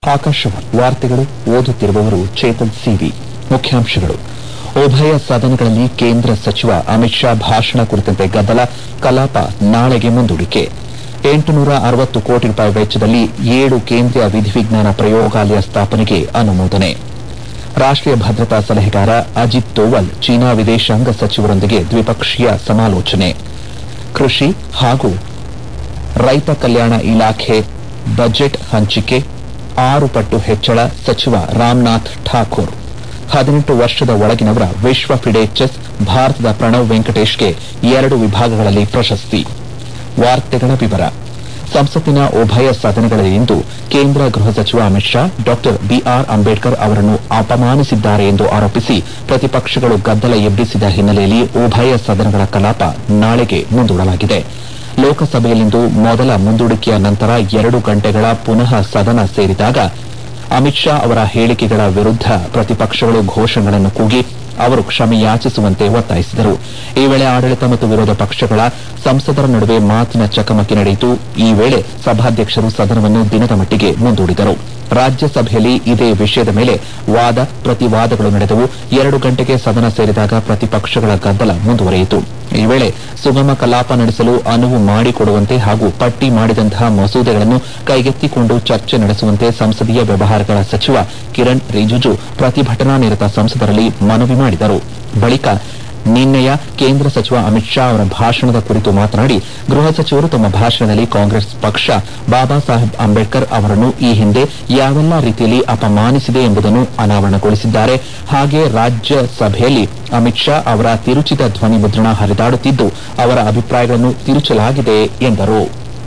ಆಕಾಶವಾಣಿ ವಾರ್ತೆಗಳು ಓದುತ್ತಿರುವವರು ಚೇತನ್ ಸಿವಿ ಮುಖ್ಯಾಂಶಗಳು ಉಭಯ ಸದನಗಳಲ್ಲಿ ಕೇಂದ್ರ ಸಚಿವ ಅಮಿತ್ ಶಾ ಭಾಷಣ ಕುರಿತಂತೆ ಗದ್ದಲ ಕಲಾಪ ನಾಳೆಗೆ ಮುಂದೂಡಿಕೆ ಎಂಟುನೂರ ಅರವತ್ತು ಕೋಟಿ ರೂಪಾಯಿ ವೆಚ್ಚದಲ್ಲಿ ಏಳು ಕೇಂದ್ರೀಯ ವಿಧಿವಿಜ್ಞಾನ ಪ್ರಯೋಗಾಲಯ ಸ್ಥಾಪನೆಗೆ ಅನುಮೋದನೆ ರಾಷ್ಟೀಯ ಭದ್ರತಾ ಸಲಹೆಗಾರ ಅಜಿತ್ ದೋವಲ್ ಚೀನಾ ವಿದೇಶಾಂಗ ಸಚಿವರೊಂದಿಗೆ ದ್ವಿಪಕ್ಷೀಯ ಸಮಾಲೋಚನೆ ಕೃಷಿ ಹಾಗೂ ರೈತ ಕಲ್ಯಾಣ ಇಲಾಖೆ ಬಜೆಟ್ ಹಂಚಿಕೆ ಆರು ಪಟ್ಟು ಹೆಚ್ಚಳ ಸಚಿವ ರಾಮನಾಥ್ ಠಾಕೂರ್ ಹದಿನೆಂಟು ವರ್ಷದ ಒಳಗಿನವರ ವಿಶ್ವ ಫಿಡೆ ಚೆಸ್ ಭಾರತದ ಪ್ರಣವ್ ವೆಂಕಟೇಶ್ಗೆ ಎರಡು ವಿಭಾಗಗಳಲ್ಲಿ ಪ್ರಶಸ್ತಿ ವಾರ್ತೆಗಳ ವಿವರ ಸಂಸತ್ತಿನ ಉಭಯ ಸದನಗಳಲ್ಲಿಂದು ಕೇಂದ್ರ ಗೃಹ ಸಚಿವ ಅಮಿತ್ ಶಾ ಡಾ ಬಿಆರ್ ಅಂಬೇಡ್ಕರ್ ಅವರನ್ನು ಅಪಮಾನಿಸಿದ್ದಾರೆ ಎಂದು ಆರೋಪಿಸಿ ಪ್ರತಿಪಕ್ಷಗಳು ಗದ್ದಲ ಎಬ್ಬಿಸಿದ ಹಿನ್ನೆಲೆಯಲ್ಲಿ ಉಭಯ ಸದನಗಳ ಕಲಾಪ ನಾಳೆಗೆ ಮುಂದೂಡಲಾಗಿದೆ ಲೋಕಸಭೆಯಲ್ಲಿಂದು ಮೊದಲ ಮುಂದೂಡಿಕೆಯ ನಂತರ ಎರಡು ಗಂಟೆಗಳ ಪುನಃ ಸದನ ಸೇರಿದಾಗ ಅಮಿತ್ ಶಾ ಅವರ ಹೇಳಿಕೆಗಳ ವಿರುದ್ದ ಪ್ರತಿಪಕ್ಷಗಳು ಘೋಷಣೆಗಳನ್ನು ಕೂಗಿ ಅವರು ಕ್ಷಮೆ ಯಾಚಿಸುವಂತೆ ಒತ್ತಾಯಿಸಿದರು ಈ ವೇಳೆ ಆಡಳಿತ ಮತ್ತು ವಿರೋಧ ಪಕ್ಷಗಳ ಸಂಸದರ ನಡುವೆ ಮಾತಿನ ಚಕಮಕಿ ನಡೆಯಿತು ಈ ವೇಳೆ ಸಭಾಧ್ಯಕ್ಷರು ಸದನವನ್ನು ದಿನದ ಮಟ್ಟಿಗೆ ಮುಂದೂಡಿದರು ರಾಜ್ಯಸಭೆಯಲ್ಲಿ ಇದೇ ವಿಷಯದ ಮೇಲೆ ವಾದ ಪ್ರತಿವಾದಗಳು ನಡೆದವು ಎರಡು ಗಂಟೆಗೆ ಸದನ ಸೇರಿದಾಗ ಪ್ರತಿಪಕ್ಷಗಳ ಗದ್ದಲ ಮುಂದುವರೆಯಿತು ಈ ವೇಳೆ ಸುಗಮ ಕಲಾಪ ನಡೆಸಲು ಅನುವು ಮಾಡಿಕೊಡುವಂತೆ ಹಾಗೂ ಪಟ್ಟಿ ಮಾಡಿದಂತಹ ಮಸೂದೆಗಳನ್ನು ಕೈಗೆತ್ತಿಕೊಂಡು ಚರ್ಚೆ ನಡೆಸುವಂತೆ ಸಂಸದೀಯ ವ್ಯವಹಾರಗಳ ಸಚಿವ ಕಿರಣ್ ರಿಜಿಜು ಪ್ರತಿಭಟನಾ ನಿರತ ಸಂಸದರಲ್ಲಿ ಮನವಿ ಮಾಡಿದರು ಬಳಿಕ ನಿನ್ನೆಯ ಕೇಂದ್ರ ಸಚಿವ ಅಮಿತ್ ಶಾ ಅವರ ಭಾಷಣದ ಕುರಿತು ಮಾತನಾಡಿ ಗೃಹ ಸಚಿವರು ತಮ್ಮ ಭಾಷಣದಲ್ಲಿ ಕಾಂಗ್ರೆಸ್ ಪಕ್ಷ ಬಾಬಾ ಸಾಹೇಬ್ ಅಂಬೇಡ್ಕರ್ ಅವರನ್ನು ಈ ಹಿಂದೆ ಯಾವೆಲ್ಲ ರೀತಿಯಲ್ಲಿ ಅಪಮಾನಿಸಿದೆ ಎಂಬುದನ್ನು ಅನಾವರಣಗೊಳಿಸಿದ್ದಾರೆ ಹಾಗೆ ರಾಜ್ಯಸಭೆಯಲ್ಲಿ ಅಮಿತ್ ಶಾ ಅವರ ತಿರುಚಿದ ಧ್ವನಿ ಮುದ್ರಣ ಹರಿದಾಡುತ್ತಿದ್ದು ಅವರ ಅಭಿಪ್ರಾಯಗಳನ್ನು ತಿರುಚಲಾಗಿದೆ ಎಂದರು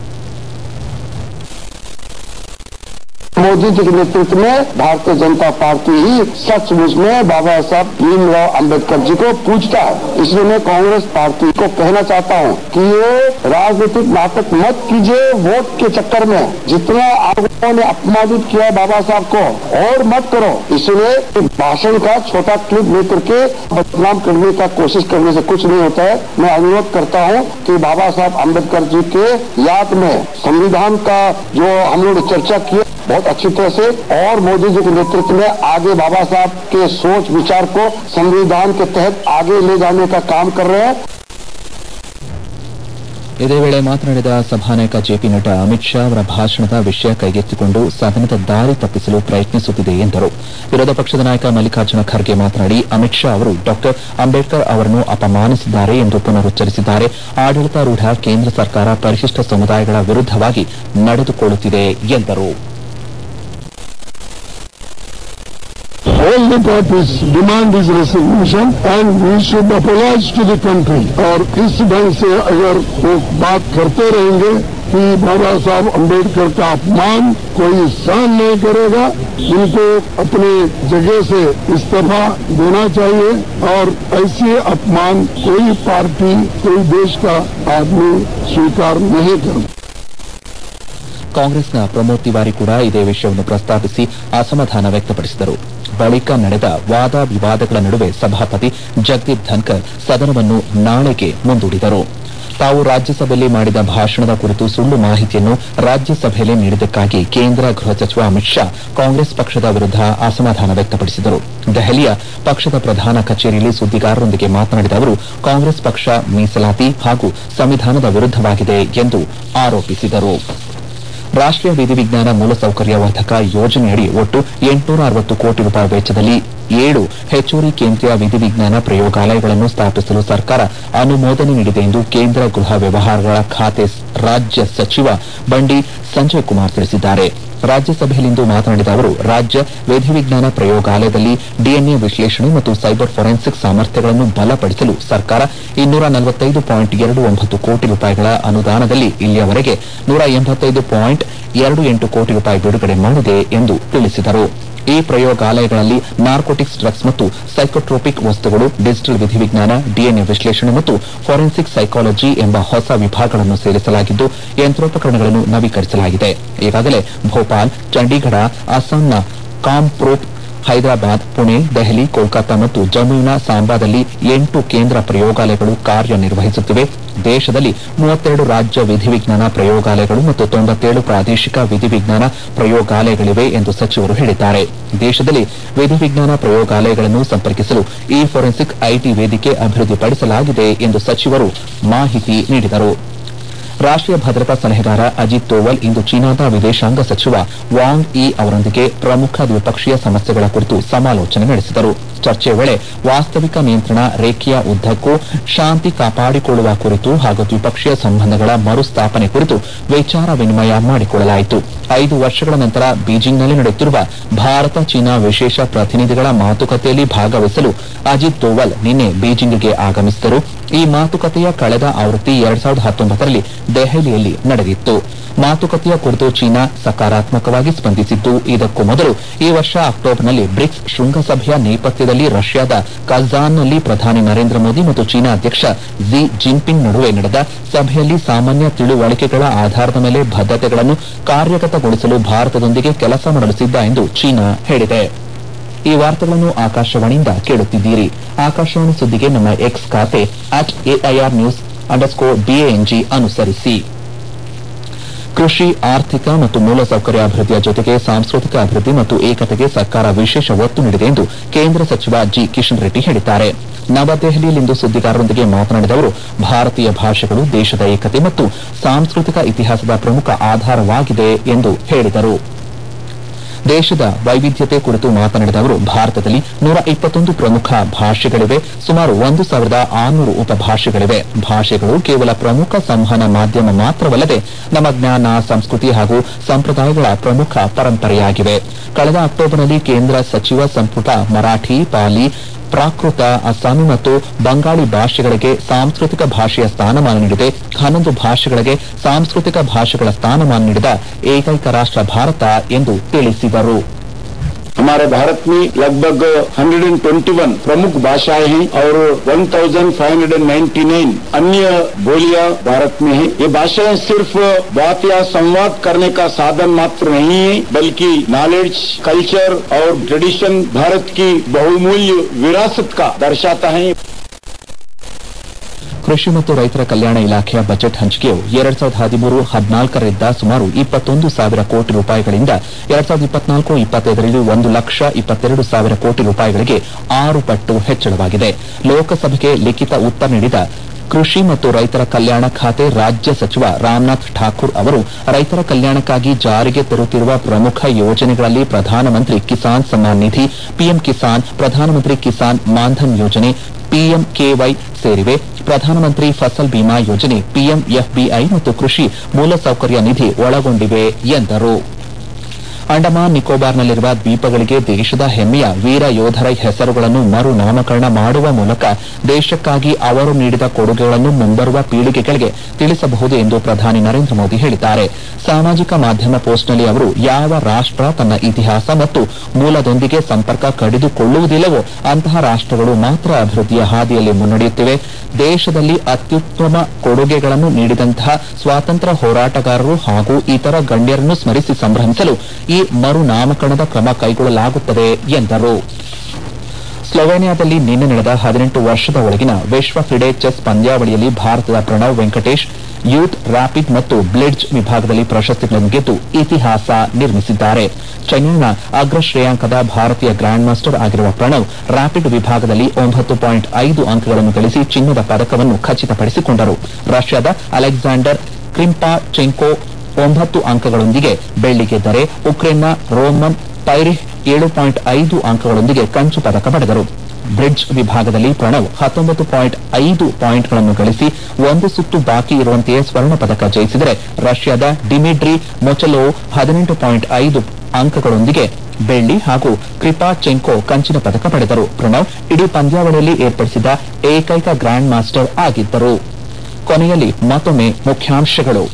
मोदी जी के नेतृत्व में भारतीय जनता पार्टी ही सचमुच में बाबा साहब भीमराव अंबेडकर जी को पूछता है इसलिए मैं कांग्रेस पार्टी को कहना चाहता हूं कि ये राजनीतिक नाटक मत कीजिए वोट के चक्कर में जितना आप लोगों ने अपमानित किया बाबा साहब को और मत करो इसलिए भाषण का छोटा क्लिप लेकर के बदनाम करने का कोशिश करने से कुछ नहीं होता है मैं अनुरोध करता हूं कि बाबा साहब अंबेडकर जी के याद में संविधान का जो हम लोग चर्चा किया बहुत अच्छी तरह से और मोदी जी के नेतृत्व में आगे बाबा साहब के सोच विचार को संविधान के तहत आगे ले जाने का काम कर रहे हैं ಇದೇ ವೇಳೆ ಮಾತನಾಡಿದ ಸಭಾನಾಯಕ ಜೆಪಿ ನಡ್ಡಾ ಅಮಿತ್ ಶಾ ಅವರ ಭಾಷಣದ ವಿಷಯ ಕೈಗೆತ್ತಿಕೊಂಡು ಸದನದ ದಾರಿ ತಪ್ಪಿಸಲು ಪ್ರಯತ್ನಿಸುತ್ತಿದೆ ಎಂದರು ವಿರೋಧ ಪಕ್ಷದ ನಾಯಕ ಮಲ್ಲಿಕಾರ್ಜುನ ಖರ್ಗೆ ಮಾತನಾಡಿ ಅಮಿತ್ ಶಾ ಅವರು ಡಾ ಅಂಬೇಡ್ಕರ್ ಅವರನ್ನು ಅಪಮಾನಿಸಿದ್ದಾರೆ ಎಂದು ಪುನರುಚ್ಚರಿಸಿದ್ದಾರೆ ಆಡಳಿತಾರೂಢ ಕೇಂದ್ರ ಸರ್ಕಾರ ಪರಿಶಿಷ್ಟ ಸಮುದಾಯಗಳ ವಿರುದ್ದವಾಗಿ ನಡೆದುಕೊಳ್ಳುತ್ತಿದೆ ಎಂದರು all the parties demand this resolution and we should apologize to the country और इस ढंग से अगर वो बात करते रहेंगे कि बाबा साहब अंबेडकर का अपमान कोई सहन नहीं करेगा इनको अपने जगह से इस्तीफा देना चाहिए और ऐसे अपमान कोई पार्टी कोई देश का आदमी स्वीकार नहीं करता ಕಾಂಗ್ರೆಸ್ನ ಪ್ರಮೋದ್ ತಿವಾರಿ ಕೂಡ ಇದೇ ವಿಷಯವನ್ನು ಪ್ರಸ್ತಾಪಿಸಿ ಅಸಮಾಧಾನ ವ್ಯಕ್ತಪಡಿಸಿದರು ಬಳಿಕ ನಡೆದ ವಾದ ವಿವಾದಗಳ ನಡುವೆ ಸಭಾಪತಿ ಜಗದೀಪ್ ಧನ್ಕರ್ ಸದನವನ್ನು ನಾಳೆಗೆ ಮುಂದೂಡಿದರು ತಾವು ರಾಜ್ಯಸಭೆಯಲ್ಲಿ ಮಾಡಿದ ಭಾಷಣದ ಕುರಿತು ಸುಳ್ಳು ಮಾಹಿತಿಯನ್ನು ರಾಜ್ಯಸಭೆಯಲ್ಲಿ ನೀಡಿದ್ದಕ್ಕಾಗಿ ಕೇಂದ್ರ ಗೃಹ ಸಚಿವ ಅಮಿತ್ ಶಾ ಕಾಂಗ್ರೆಸ್ ಪಕ್ಷದ ವಿರುದ್ದ ಅಸಮಾಧಾನ ವ್ಯಕ್ತಪಡಿಸಿದರು ದೆಹಲಿಯ ಪಕ್ಷದ ಪ್ರಧಾನ ಕಚೇರಿಯಲ್ಲಿ ಸುದ್ದಿಗಾರರೊಂದಿಗೆ ಮಾತನಾಡಿದ ಅವರು ಕಾಂಗ್ರೆಸ್ ಪಕ್ಷ ಮೀಸಲಾತಿ ಹಾಗೂ ಸಂವಿಧಾನದ ವಿರುದ್ದವಾಗಿದೆ ಎಂದು ಆರೋಪಿಸಿದರು ರಾಷ್ಟೀಯ ವಿಧಿವಿಜ್ಞಾನ ಮೂಲಸೌಕರ್ಯ ವರ್ಧಕ ಯೋಜನೆಯಡಿ ಒಟ್ಟು ಎಂಟುನೂರ ಅರವತ್ತು ಕೋಟಿ ರೂಪಾಯಿ ವೆಚ್ಚದಲ್ಲಿ ಏಳು ಹೆಚ್ಚುವರಿ ಕೇಂದ್ರೀಯ ವಿಧಿವಿಜ್ಞಾನ ಪ್ರಯೋಗಾಲಯಗಳನ್ನು ಸ್ಥಾಪಿಸಲು ಸರ್ಕಾರ ಅನುಮೋದನೆ ನೀಡಿದೆ ಎಂದು ಕೇಂದ್ರ ಗೃಹ ವ್ಯವಹಾರಗಳ ಖಾತೆ ರಾಜ್ಯ ಸಚಿವ ಬಂಡಿ ಸಂಜಯ್ ಕುಮಾರ್ ತಿಳಿಸಿದ್ದಾರೆ ರಾಜ್ಯಸಭೆಯಲ್ಲಿಂದು ಮಾತನಾಡಿದ ಅವರು ರಾಜ್ಯ ವಿಧಿವಿಜ್ಞಾನ ಪ್ರಯೋಗಾಲಯದಲ್ಲಿ ಡಿಎನ್ಎ ವಿಶ್ಲೇಷಣೆ ಮತ್ತು ಸೈಬರ್ ಫೊರೆನ್ಸಿಕ್ ಸಾಮರ್ಥ್ಯಗಳನ್ನು ಬಲಪಡಿಸಲು ಸರ್ಕಾರ ಇನ್ನೂರ ನಲವತ್ತೈದು ಪಾಯಿಂಟ್ ಎರಡು ಒಂಬತ್ತು ಕೋಟಿ ರೂಪಾಯಿಗಳ ಅನುದಾನದಲ್ಲಿ ಇಲ್ಲಿಯವರೆಗೆ ನೂರ ಎಂಬತ್ತೈದು ಪಾಯಿಂಟ್ ಎರಡು ಎಂಟು ಕೋಟಿ ರೂಪಾಯಿ ಬಿಡುಗಡೆ ಮಾಡಿದೆ ಎಂದು ತಿಳಿಸಿದರು ಈ ಪ್ರಯೋಗಾಲಯಗಳಲ್ಲಿ ನಾರ್ಕೋಟಿಕ್ಸ್ ಡ್ರಗ್ಸ್ ಮತ್ತು ಸೈಕೋಟ್ರೋಪಿಕ್ ವಸ್ತುಗಳು ಡಿಜಿಟಲ್ ವಿಧಿವಿಜ್ಞಾನ ಡಿಎನ್ಎ ವಿಶ್ಲೇಷಣೆ ಮತ್ತು ಫೊರೆನ್ಸಿಕ್ ಸೈಕಾಲಜಿ ಎಂಬ ಹೊಸ ವಿಭಾಗಗಳನ್ನು ಸೇರಿಸಲಾಗಿದ್ದು ಯಂತ್ರೋಪಕರಣಗಳನ್ನು ನವೀಕರಿಸಲಾಗಿದೆ ಈಗಾಗಲೇ ಭೋಪಾಲ್ ಚಂಡೀಗಢ ಅಸ್ಸಾಂನ ಕಾಮ್ಪ್ರೋಪ್ ಹೈದರಾಬಾದ್ ಪುಣೆ ದೆಹಲಿ ಕೋಲ್ಕತ್ತಾ ಮತ್ತು ಜಮ್ಮುವಿನ ಸಾಂಬಾದಲ್ಲಿ ಎಂಟು ಕೇಂದ್ರ ಪ್ರಯೋಗಾಲಯಗಳು ಕಾರ್ಯನಿರ್ವಹಿಸುತ್ತಿವೆ ದೇಶದಲ್ಲಿ ಮೂವತ್ತೆರಡು ರಾಜ್ಯ ವಿಧಿವಿಜ್ಞಾನ ಪ್ರಯೋಗಾಲಯಗಳು ಮತ್ತು ತೊಂಬತ್ತೇಳು ಪ್ರಾದೇಶಿಕ ವಿಧಿವಿಜ್ಞಾನ ಪ್ರಯೋಗಾಲಯಗಳಿವೆ ಎಂದು ಸಚಿವರು ಹೇಳಿದ್ದಾರೆ ದೇಶದಲ್ಲಿ ವಿಧಿವಿಜ್ಞಾನ ಪ್ರಯೋಗಾಲಯಗಳನ್ನು ಸಂಪರ್ಕಿಸಲು ಇ ಫೋರೆನ್ಸಿಕ್ ಐಟಿ ವೇದಿಕೆ ಅಭಿವೃದ್ಧಿಪಡಿಸಲಾಗಿದೆ ಎಂದು ಸಚಿವರು ಮಾಹಿತಿ ನೀಡಿದರು ರಾಷ್ಟೀಯ ಭದ್ರತಾ ಸಲಹೆಗಾರ ಅಜಿತ್ ದೋವಲ್ ಇಂದು ಚೀನಾದ ವಿದೇಶಾಂಗ ಸಚಿವ ವಾಂಗ್ ಇ ಅವರೊಂದಿಗೆ ಪ್ರಮುಖ ದ್ವಿಪಕ್ಷೀಯ ಸಮಸ್ಯೆಗಳ ಕುರಿತು ಸಮಾಲೋಚನೆ ನಡೆಸಿದರು ಚರ್ಚೆಯ ವೇಳೆ ವಾಸ್ತವಿಕ ನಿಯಂತ್ರಣ ರೇಖೆಯ ಉದ್ದಕ್ಕೂ ಶಾಂತಿ ಕಾಪಾಡಿಕೊಳ್ಳುವ ಕುರಿತು ಹಾಗೂ ದ್ವಿಪಕ್ಷೀಯ ಸಂಬಂಧಗಳ ಮರುಸ್ಥಾಪನೆ ಕುರಿತು ವಿಚಾರ ವಿನಿಮಯ ಮಾಡಿಕೊಳ್ಳಲಾಯಿತು ಐದು ವರ್ಷಗಳ ನಂತರ ಬೀಜಿಂಗ್ನಲ್ಲಿ ನಡೆಯುತ್ತಿರುವ ಭಾರತ ಚೀನಾ ವಿಶೇಷ ಪ್ರತಿನಿಧಿಗಳ ಮಾತುಕತೆಯಲ್ಲಿ ಭಾಗವಹಿಸಲು ಅಜಿತ್ ದೋವಲ್ ನಿನ್ನೆ ಬೀಜಿಂಗ್ಗೆ ಆಗಮಿಸಿದರು ಈ ಮಾತುಕತೆಯ ಕಳೆದ ಆವೃತ್ತಿ ಎರಡ್ ಸಾವಿರದ ಹತ್ತೊಂಬತ್ತರಲ್ಲಿ ದೆಹಲಿಯಲ್ಲಿ ನಡೆದಿತ್ತು ಮಾತುಕತೆಯ ಕುರಿತು ಚೀನಾ ಸಕಾರಾತ್ಮಕವಾಗಿ ಸ್ಪಂದಿಸಿದ್ದು ಇದಕ್ಕೂ ಮೊದಲು ಈ ವರ್ಷ ಅಕ್ಟೋಬರ್ನಲ್ಲಿ ಬ್ರಿಕ್ಸ್ ಶೃಂಗಸಭೆಯ ನೇಪಥ್ಯದಲ್ಲಿ ರಷ್ಯಾದ ಕಜಾನ್ನಲ್ಲಿ ಪ್ರಧಾನಿ ನರೇಂದ್ರ ಮೋದಿ ಮತ್ತು ಚೀನಾ ಅಧ್ಯಕ್ಷ ಝಿ ಜಿನ್ಪಿಂಗ್ ನಡುವೆ ನಡೆದ ಸಭೆಯಲ್ಲಿ ಸಾಮಾನ್ಯ ತಿಳುವಳಿಕೆಗಳ ಆಧಾರದ ಮೇಲೆ ಬದ್ದತೆಗಳನ್ನು ಕಾರ್ಯಗತಗೊಳಿಸಲು ಭಾರತದೊಂದಿಗೆ ಕೆಲಸ ಮಾಡಲು ಸಿದ್ದ ಎಂದು ಚೀನಾ ಹೇಳಿದೆ ಈ ವಾರ್ತೆಗಳನ್ನು ಆಕಾಶವಾಣಿಯಿಂದ ಕೇಳುತ್ತಿದ್ದೀರಿ ಆಕಾಶವಾಣಿ ಸುದ್ದಿಗೆ ನಮ್ಮ ಎಕ್ಸ್ ಖಾತೆ at AIR news underscore BANG ಅನುಸರಿಸಿ ಕೃಷಿ ಆರ್ಥಿಕ ಮತ್ತು ಮೂಲಸೌಕರ್ಯ ಅಭಿವೃದ್ಧಿಯ ಜೊತೆಗೆ ಸಾಂಸ್ಕೃತಿಕ ಅಭಿವೃದ್ಧಿ ಮತ್ತು ಏಕತೆಗೆ ಸರ್ಕಾರ ವಿಶೇಷ ಒತ್ತು ನೀಡಿದೆ ಎಂದು ಕೇಂದ್ರ ಸಚಿವ ಜಿ ಕಿಶನ್ ರೆಡ್ಡಿ ಹೇಳಿದ್ದಾರೆ ನವದೆಹಲಿಯಲ್ಲಿಂದು ಸುದ್ದಿಗಾರರೊಂದಿಗೆ ಮಾತನಾಡಿದ ಅವರು ಭಾರತೀಯ ಭಾಷೆಗಳು ದೇಶದ ಏಕತೆ ಮತ್ತು ಸಾಂಸ್ಕೃತಿಕ ಇತಿಹಾಸದ ಪ್ರಮುಖ ಆಧಾರವಾಗಿದೆ ಎಂದು ಹೇಳಿದರು ದೇಶದ ವೈವಿಧ್ಯತೆ ಕುರಿತು ಮಾತನಾಡಿದ ಅವರು ಭಾರತದಲ್ಲಿ ನೂರ ಇಪ್ಪತ್ತೊಂದು ಪ್ರಮುಖ ಭಾಷೆಗಳಿವೆ ಸುಮಾರು ಒಂದು ಸಾವಿರದ ಆರುನೂರು ಉಪಭಾಷೆಗಳಿವೆ ಭಾಷೆಗಳು ಕೇವಲ ಪ್ರಮುಖ ಸಂವಹನ ಮಾಧ್ಯಮ ಮಾತ್ರವಲ್ಲದೆ ನಮ್ಮ ಜ್ಞಾನ ಸಂಸ್ಕೃತಿ ಹಾಗೂ ಸಂಪ್ರದಾಯಗಳ ಪ್ರಮುಖ ಪರಂಪರೆಯಾಗಿವೆ ಕಳೆದ ಅಕ್ಟೋಬರ್ನಲ್ಲಿ ಕೇಂದ್ರ ಸಚಿವ ಸಂಪುಟ ಮರಾಠಿ ಪಾಲಿ ಪ್ರಾಕೃತ ಅಸ್ಸಾಮಿ ಮತ್ತು ಬಂಗಾಳಿ ಭಾಷೆಗಳಿಗೆ ಸಾಂಸ್ಕೃತಿಕ ಭಾಷೆಯ ಸ್ಥಾನಮಾನ ನೀಡಿದೆ ಹನ್ನೊಂದು ಭಾಷೆಗಳಿಗೆ ಸಾಂಸ್ಕೃತಿಕ ಭಾಷೆಗಳ ಸ್ಥಾನಮಾನ ನೀಡಿದ ಏಕೈಕ ರಾಷ್ಟ ಭಾರತ ಎಂದು ತಿಳಿಸಿದರು हमारे भारत में लगभग 121 प्रमुख भाषाएं हैं और 1599 अन्य बोलियां भारत में हैं। ये भाषाएं सिर्फ बात या संवाद करने का साधन मात्र नहीं है बल्कि नॉलेज कल्चर और ट्रेडिशन भारत की बहुमूल्य विरासत का दर्शाता है ಕೃಷಿ ಮತ್ತು ರೈತರ ಕಲ್ಯಾಣ ಇಲಾಖೆಯ ಬಜೆಟ್ ಹಂಚಿಕೆಯು ಎರಡ್ ಸಾವಿರದ ಹದಿಮೂರು ಹದಿನಾಲ್ಕರಿಂದ ಸುಮಾರು ಇಪ್ಪತ್ತೊಂದು ಸಾವಿರ ಕೋಟಿ ರೂಪಾಯಿಗಳಿಂದ ಎರಡ್ ಸಾವಿರದ ಇಪ್ಪತ್ನಾಲ್ಕು ಇಪ್ಪತ್ತೈದರಲ್ಲಿ ಒಂದು ಲಕ್ಷ ಇಪ್ಪತ್ತೆರಡು ಸಾವಿರ ಕೋಟಿ ರೂಪಾಯಿಗಳಿಗೆ ಆರು ಪಟ್ಟು ಹೆಚ್ಚಳವಾಗಿದೆ ಲೋಕಸಭೆಗೆ ಲಿಖಿತ ಉತ್ತರ ನೀಡಿದ ಕೃಷಿ ಮತ್ತು ರೈತರ ಕಲ್ಯಾಣ ಖಾತೆ ರಾಜ್ಯ ಸಚಿವ ರಾಮನಾಥ್ ಠಾಕೂರ್ ಅವರು ರೈತರ ಕಲ್ಯಾಣಕ್ಕಾಗಿ ಜಾರಿಗೆ ತರುತ್ತಿರುವ ಪ್ರಮುಖ ಯೋಜನೆಗಳಲ್ಲಿ ಪ್ರಧಾನಮಂತ್ರಿ ಕಿಸಾನ್ ಸಮ್ಮಾನ್ ನಿಧಿ ಪಿಎಂ ಕಿಸಾನ್ ಪ್ರಧಾನಮಂತ್ರಿ ಕಿಸಾನ್ ಮಾನ್ಧನ್ ಯೋಜನೆ ಪಿಎಂಕೆವೈ ಸೇರಿವೆ ಪ್ರಧಾನಮಂತ್ರಿ ಫಸಲ್ ಬಿಮಾ ಯೋಜನೆ ಪಿಎಂಎಫ್ಬಿಐ ಮತ್ತು ಕೃಷಿ ಮೂಲಸೌಕರ್ಯ ನಿಧಿ ಒಳಗೊಂಡಿವೆ ಎಂದರು ಅಂಡಮಾನ್ ನಿಕೋಬಾರ್ನಲ್ಲಿರುವ ದ್ವೀಪಗಳಿಗೆ ದೇಶದ ಹೆಮ್ಮೆಯ ವೀರ ಯೋಧರ ಹೆಸರುಗಳನ್ನು ಮರು ನಾಮಕರಣ ಮಾಡುವ ಮೂಲಕ ದೇಶಕ್ಕಾಗಿ ಅವರು ನೀಡಿದ ಕೊಡುಗೆಗಳನ್ನು ಮುಂಬರುವ ಪೀಳಿಗೆಗಳಿಗೆ ತಿಳಿಸಬಹುದು ಎಂದು ಪ್ರಧಾನಿ ನರೇಂದ್ರ ಮೋದಿ ಹೇಳಿದ್ದಾರೆ ಸಾಮಾಜಿಕ ಮಾಧ್ಯಮ ಪೋಸ್ಟ್ನಲ್ಲಿ ಅವರು ಯಾವ ರಾಷ್ಟ ತನ್ನ ಇತಿಹಾಸ ಮತ್ತು ಮೂಲದೊಂದಿಗೆ ಸಂಪರ್ಕ ಕಡಿದುಕೊಳ್ಳುವುದಿಲ್ಲವೋ ಅಂತಹ ರಾಷ್ಟಗಳು ಮಾತ್ರ ಅಭಿವೃದ್ಧಿಯ ಹಾದಿಯಲ್ಲಿ ಮುನ್ನಡೆಯುತ್ತಿವೆ ದೇಶದಲ್ಲಿ ಅತ್ಯುತ್ತಮ ಕೊಡುಗೆಗಳನ್ನು ನೀಡಿದಂತಹ ಸ್ವಾತಂತ್ರ್ಯ ಹೋರಾಟಗಾರರು ಹಾಗೂ ಇತರ ಗಣ್ಯರನ್ನು ಸ್ಮರಿಸಿ ಸಂಭ್ರಮಿಸಲು ಈ ಮರು ನಾಮಕರಣದ ಕ್ರಮ ಕೈಗೊಳ್ಳಲಾಗುತ್ತದೆ ಎಂದರು ಸ್ಲೋವೇನಿಯಾದಲ್ಲಿ ನಿನ್ನೆ ನಡೆದ ಹದಿನೆಂಟು ವರ್ಷದ ಒಳಗಿನ ವಿಶ್ವ ಕ್ರೀಡೆ ಚೆಸ್ ಪಂದ್ಯಾವಳಿಯಲ್ಲಿ ಭಾರತದ ಪ್ರಣವ್ ವೆಂಕಟೇಶ್ ಯೂತ್ ರ್ಯಾಪಿಡ್ ಮತ್ತು ಬ್ಲಿಡ್ಜ್ ವಿಭಾಗದಲ್ಲಿ ಪ್ರಶಸ್ತಿಗಳನ್ನು ಗೆದ್ದು ಇತಿಹಾಸ ನಿರ್ಮಿಸಿದ್ದಾರೆ ಚೈನಾನ ಅಗ್ರ ಶ್ರೇಯಾಂಕದ ಭಾರತೀಯ ಗ್ರ್ಯಾಂಡ್ ಮಾಸ್ಟರ್ ಆಗಿರುವ ಪ್ರಣವ್ ರ್ಯಾಪಿಡ್ ವಿಭಾಗದಲ್ಲಿ ಒಂಬತ್ತು ಪಾಯಿಂಟ್ ಐದು ಅಂಕಗಳನ್ನು ಗಳಿಸಿ ಚಿನ್ನದ ಪದಕವನ್ನು ಖಚಿತಪಡಿಸಿಕೊಂಡರು ರಷ್ಯಾದ ಅಲೆಕ್ಸಾಂಡರ್ ಕ್ರಿಂಪಾಚೆಂಕೋ ಒಂಬತ್ತು ಅಂಕಗಳೊಂದಿಗೆ ಬೆಳ್ಳಿ ಗೆದ್ದರೆ ಉಕ್ರೇನ್ನ ರೋಮನ್ ಪೈರಿಹ್ ಏಳು ಪಾಯಿಂಟ್ ಐದು ಅಂಕಗಳೊಂದಿಗೆ ಕಂಚು ಪದಕ ಪಡೆದರು ಬ್ರಿಡ್ಜ್ ವಿಭಾಗದಲ್ಲಿ ಪ್ರಣವ್ ಹತ್ತೊಂಬತ್ತು ಪಾಯಿಂಟ್ ಐದು ಪಾಯಿಂಟ್ಗಳನ್ನು ಗಳಿಸಿ ಒಂದು ಸುತ್ತು ಬಾಕಿ ಇರುವಂತೆಯೇ ಸ್ವರ್ಣ ಪದಕ ಜಯಿಸಿದರೆ ರಷ್ಯಾದ ಡಿಮಿಟ್ರಿ ಮೊಚಲೋ ಹದಿನೆಂಟು ಪಾಯಿಂಟ್ ಐದು ಅಂಕಗಳೊಂದಿಗೆ ಬೆಳ್ಳಿ ಹಾಗೂ ಕ್ರಿಪಾಚೆಂಕೋ ಕಂಚಿನ ಪದಕ ಪಡೆದರು ಪ್ರಣವ್ ಇಡೀ ಪಂದ್ಯಾವಳಿಯಲ್ಲಿ ಏರ್ಪಡಿಸಿದ ಏಕೈಕ ಗ್ರ್ಯಾಂಡ್ ಮಾಸ್ಟರ್ ಆಗಿದ್ದರು ಕೊನೆಯಲ್ಲಿ ಮತ್ತೊಮ್ಮೆ ಮುಖ್ಯಾಂಶಗಳು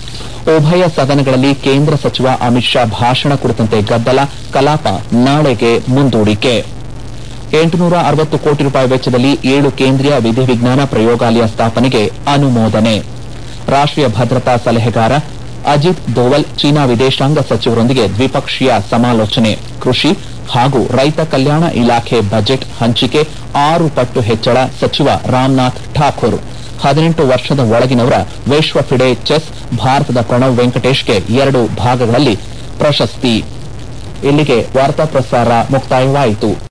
ಉಭಯ ಸದನಗಳಲ್ಲಿ ಕೇಂದ್ರ ಸಚಿವ ಅಮಿತ್ ಶಾ ಭಾಷಣ ಕುರಿತಂತೆ ಗದ್ದಲ ಕಲಾಪ ನಾಳೆಗೆ ಮುಂದೂಡಿಕೆ ಎಂಟುನೂರ ಅರವತ್ತು ಕೋಟಿ ರೂಪಾಯಿ ವೆಚ್ಚದಲ್ಲಿ ಏಳು ಕೇಂದ್ರೀಯ ವಿಧಿವಿಜ್ಞಾನ ಪ್ರಯೋಗಾಲಯ ಸ್ಥಾಪನೆಗೆ ಅನುಮೋದನೆ ರಾಷ್ಟೀಯ ಭದ್ರತಾ ಸಲಹೆಗಾರ ಅಜಿತ್ ದೋವಲ್ ಚೀನಾ ವಿದೇಶಾಂಗ ಸಚಿವರೊಂದಿಗೆ ದ್ವಿಪಕ್ಷೀಯ ಸಮಾಲೋಚನೆ ಕೃಷಿ ಹಾಗೂ ರೈತ ಕಲ್ಯಾಣ ಇಲಾಖೆ ಬಜೆಟ್ ಹಂಚಿಕೆ ಆರು ಪಟ್ಟು ಹೆಚ್ಚಳ ಸಚಿವ ರಾಮನಾಥ್ ಠಾಕೂರ್ ಹದಿನೆಂಟು ವರ್ಷದ ಒಳಗಿನವರ ವಿಶ್ವ ಫಿಡೆ ಚೆಸ್ ಭಾರತದ ಪ್ರಣವ್ ವೆಂಕಟೇಶ್ಗೆ ಎರಡು ಭಾಗಗಳಲ್ಲಿ ಪ್ರಶಸ್ತಿ ಇಲ್ಲಿಗೆ ವಾರ್ತಾ ಪ್ರಸಾರ ಮುಕ್ತಾಯವಾಯಿತು